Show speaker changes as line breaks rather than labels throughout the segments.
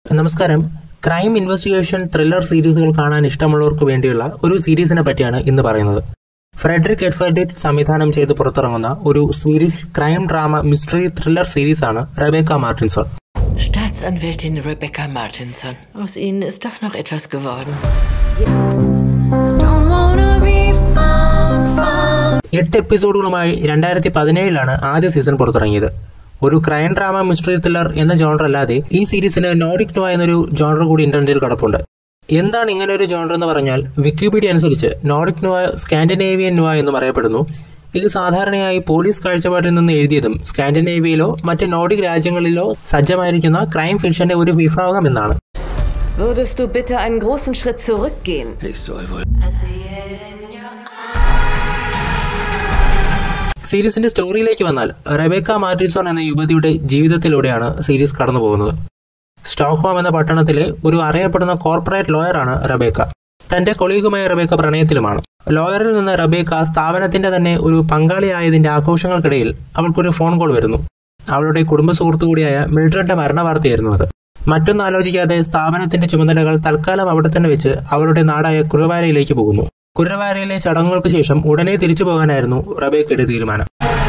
നമസ്കാരം crime investigation thriller സീരീസുകൾ കാണാൻ ഇഷ്ടമുള്ളവർക്ക് വേണ്ടിയുള്ള ഒരു സീരീസിനെ പറ്റിയാണ് ഇന്ന് പറയുന്നത് ഫ്രെഡറിക് എഡ്ഫർഡിറ്റ് സംവിധാനം ചെയ്ത് പുറത്തിറങ്ങുന്ന ഒരു Swedish crime drama mystery thriller സീരീസാണ് Rebecca Martinson
Staatsanwältin Rebecca Martinson. Aus Ihnen ist doch noch etwas geworden.
Don't wanna be found, found.
എട്ട് എപ്പിസോഡുകളുമായി രണ്ടായിരത്തി പതിനേഴിലാണ് ആദ്യ സീസൺ പുറത്തിറങ്ങിയത് ഒരു ക്രൈം ഡ്രാമ മിസ്റ്ററി ത്രില്ലർ എന്ന ജോണർ അല്ലാതെ ഈ സീരീസിന് നോഡിക് നോയ എന്നൊരു ജോണർ കൂടി ഇന്റർനെറ്റിൽ കിടപ്പുണ്ട് എന്താണ് ഇങ്ങനെ ഒരു ജോണർ എന്ന് പറഞ്ഞാൽ വിക്കിപീഡിയ അനുസരിച്ച് നോഡിക് നോയ സ്കാൻഡിനേവിയൻ നോയ എന്നും അറിയപ്പെടുന്നു ഇത് സാധാരണയായി പോലീസ് കാഴ്ചപ്പാടിൽ നിന്ന് എഴുതിയതും സ്കാൻഡിനേവിയയിലോ മറ്റ് നോഡിക് രാജ്യങ്ങളിലോ സജ്ജമായിരിക്കുന്ന ക്രൈം ഫിക്ഷന്റെ ഒരു വിഭാഗം എന്നാണ്
Würdest du bitte einen großen Schritt zurückgehen?
സീരീസിന്റെ സ്റ്റോറിയിലേക്ക് വന്നാൽ റെബേക്ക മാർട്ടിൻസോൺ എന്ന യുവതിയുടെ ജീവിതത്തിലൂടെയാണ് സീരീസ് കടന്നു പോകുന്നത് സ്റ്റോക്ക്ഹോം എന്ന പട്ടണത്തിലെ ഒരു അറിയപ്പെടുന്ന കോർപ്പറേറ്റ് ലോയറാണ് റബേക്ക തന്റെ കൊളീഗുമായ റബേക്ക പ്രണയത്തിലുമാണ് ലോയറിൽ നിന്ന് റബേക്ക സ്ഥാപനത്തിന്റെ തന്നെ ഒരു പങ്കാളിയായതിന്റെ ആഘോഷങ്ങൾക്കിടയിൽ അവൾക്കൊരു ഫോൺ കോൾ വരുന്നു അവളുടെ കുടുംബ സുഹൃത്തു കൂടിയായ മിൽഡ്രന്റെ മരണവാർത്തയായിരുന്നു അത് മറ്റൊന്നും ആലോചിക്കാതെ സ്ഥാപനത്തിന്റെ ചുമതലകൾ തൽക്കാലം അവിടെ തന്നെ വെച്ച് അവളുടെ നാടായ കുറുവാരയിലേക്ക് പോകുന്നു കുരവാരയിലെ ചടങ്ങുകൾക്ക് ശേഷം ഉടനെ തിരിച്ചു പോകാനായിരുന്നു റബേക്കയുടെ തീരുമാനം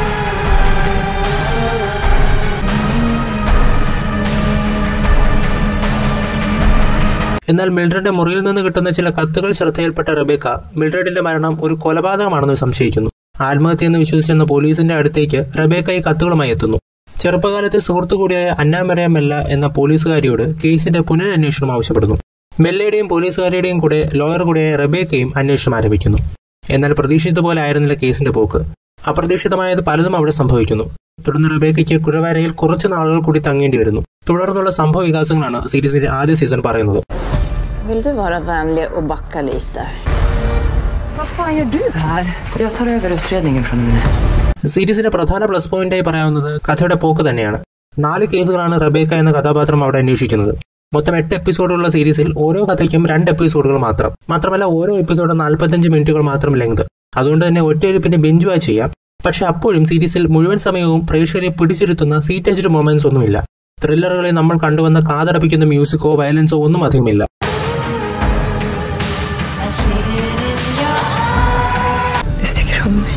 എന്നാൽ മിൽഡ്രന്റെ മുറിയിൽ നിന്ന് കിട്ടുന്ന ചില കത്തുകൾ ശ്രദ്ധയിൽപ്പെട്ട റബേക്ക മിൽഡ്രഡിന്റെ മരണം ഒരു കൊലപാതകമാണെന്ന് സംശയിക്കുന്നു ആത്മഹത്യയെന്ന് വിശ്വസിച്ചെന്ന പോലീസിന്റെ അടുത്തേക്ക് റബേക്ക ഈ കത്തുകളുമായി എത്തുന്നു ചെറുപ്പകാലത്തെ സുഹൃത്തു കൂടിയായ അന്നാമറിയ മെല്ല എന്ന പോലീസുകാരിയോട് കേസിന്റെ പുനരന്വേഷണം ആവശ്യപ്പെടുന്നു മെല്ലയുടെയും പോലീസുകാരുടെയും കൂടെ ലോയർ കൂടിയായ റബേക്കയും അന്വേഷണം ആരംഭിക്കുന്നു എന്നാൽ പ്രതീക്ഷിച്ച പോലെ ആയിരുന്നില്ല കേസിന്റെ പോക്ക് അപ്രതീക്ഷിതമായത് പലതും അവിടെ സംഭവിക്കുന്നു തുടർന്ന് റബേക്കയ്ക്ക് കുഴവരയിൽ കുറച്ചു നാളുകൾ കൂടി തങ്ങേണ്ടി വരുന്നു തുടർന്നുള്ള സംഭവ വികാസങ്ങളാണ് സീരീസിന്റെ ആദ്യ സീസൺ പറയുന്നത്
Vill du vara vänlig och backa lite?
Vad fan gör du här?
Jag tar över utredningen från nu.
സീരീസിന്റെ പ്രധാന പ്ലസ് പോയിന്റായി പറയാവുന്നത് കഥയുടെ പോക്ക് തന്നെയാണ് നാല് കേസുകളാണ് റബേക്ക എന്ന കഥാപാത്രം അവിടെ അന്വേഷിക്കുന്നത് മൊത്തം എട്ട് എപ്പിസോഡുള്ള സീരീസിൽ ഓരോ കഥയ്ക്കും രണ്ട് എപ്പിസോഡുകൾ മാത്രം മാത്രമല്ല ഓരോ എപ്പിസോഡും നാൽപ്പത്തഞ്ച് മിനിറ്റുകൾ മാത്രം ലെങ്ത് അതുകൊണ്ട് തന്നെ ഒറ്റയൊരുപ്പിന്റെ ബെഞ്ച് വാച്ച് ചെയ്യാം പക്ഷെ അപ്പോഴും സീരീസിൽ മുഴുവൻ സമയവും പ്രേക്ഷകരെ പിടിച്ചിരുത്തുന്ന സീറ്റേജ്ഡ് മൊമെന്റ്സ് ഒന്നുമില്ല ത്രില്ലറുകളിൽ നമ്മൾ കണ്ടുവന്ന കാതടപ്പിക്കുന്ന മ്യൂസിക്കോ വയലൻസോ ഒന്നും അധികമില്ല
I see it in your eyes.
Visst tycker du om mig?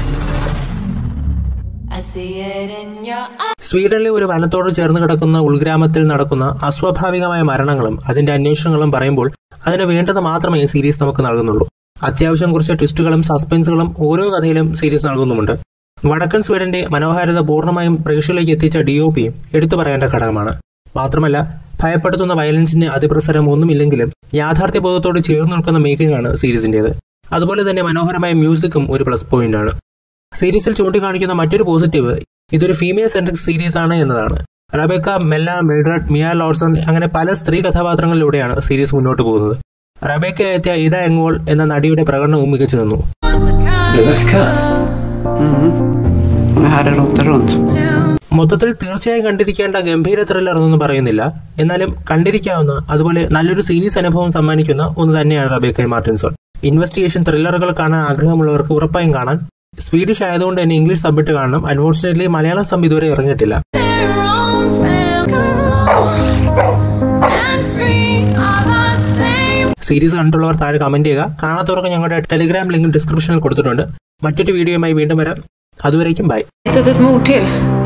I see it in your eyes.
സ്വീഡനിലെ ഒരു വനത്തോട് ചേർന്ന് കിടക്കുന്ന ഉൾഗ്രാമത്തിൽ നടക്കുന്ന അസ്വാഭാവികമായ മരണങ്ങളും അതിന്റെ അന്വേഷണങ്ങളും പറയുമ്പോൾ അതിന് വേണ്ടത് മാത്രമേ സീരീസ് നമുക്ക് നൽകുന്നുള്ളൂ അത്യാവശ്യം കുറച്ച് ട്വിസ്റ്റുകളും സസ്പെൻസുകളും ഓരോ കഥയിലും സീരീസ് നൽകുന്നുമുണ്ട് വടക്കൻ സ്വീഡന്റെ മനോഹാരിത പൂർണ്ണമായും പ്രേക്ഷകരിലേക്ക് എത്തിച്ച ഡി ഒ പിയും എടുത്തു പറയേണ്ട ഘടകമാണ് മാത്രമല്ല ഭയപ്പെടുത്തുന്ന വയലൻസിന് അതിപ്രസരം ഒന്നുമില്ലെങ്കിലും യാഥാർത്ഥ്യബോധത്തോട് ചേർന്ന് നിൽക്കുന്ന മേക്കിംഗ് ആണ് സീരീസിന്റേത് അതുപോലെ തന്നെ മനോഹരമായ മ്യൂസിക്കും ഒരു പ്ലസ് പോയിന്റ് ആണ് സീരീസിൽ ചൂണ്ടിക്കാണിക്കുന്ന മറ്റൊരു പോസിറ്റീവ് ഇതൊരു ഫീമെയിൽ സെൻട്രിക് സീരീസ് ആണ് എന്നതാണ് Rebecca Mella Mildred Mia Lodson അങ്ങനെ പല സ്ത്രീ കഥാപാത്രങ്ങളിലൂടെയാണ് സീരീസ് മുന്നോട്ട് പോകുന്നത് റബേക്ക എത്തിയ ഇത എങ്ങോൾ എന്ന നടിയുടെ പ്രകടനവും മികച്ചു നിന്നു
Rebecka? Hon är här en råtta runt.
മൊത്തത്തിൽ തീർച്ചയായും കണ്ടിരിക്കേണ്ട ഗംഭീര ത്രില്ലർ എന്നൊന്നും പറയുന്നില്ല എന്നാലും കണ്ടിരിക്കാവുന്ന അതുപോലെ നല്ലൊരു സീരീസ് അനുഭവം സമ്മാനിക്കുന്ന ഒന്ന് തന്നെയാണ് റബേക്ക മാർട്ടിൻസൺ ഇൻവെസ്റ്റിഗേഷൻ ത്രില്ലറുകൾ കാണാൻ ആഗ്രഹമുള്ളവർക്ക് ഉറപ്പായും കാണാൻ സ്വീഡിഷ് ആയതുകൊണ്ട് തന്നെ ഇംഗ്ലീഷ് സബ്മിറ്റ് കാണണം അൺഫോർച്ചുനേറ്റ്ലി മലയാളം സബ് ഇതുവരെ ഇറങ്ങിയിട്ടില്ല
Their own fam. 'Cause lost and free are the same.
സീരീസ് കണ്ടുള്ളവർ താഴെ കമന്റ് ചെയ്യുക കാണാത്തവർക്ക് ഞങ്ങളുടെ ടെലിഗ്രാം ലിങ്ക് ഡിസ്ക്രിപ്ഷനിൽ കൊടുത്തിട്ടുണ്ട് മറ്റൊരു വീഡിയോയുമായി വീണ്ടും വരാം അതുവരേക്കും bye
Hittat ett mord till.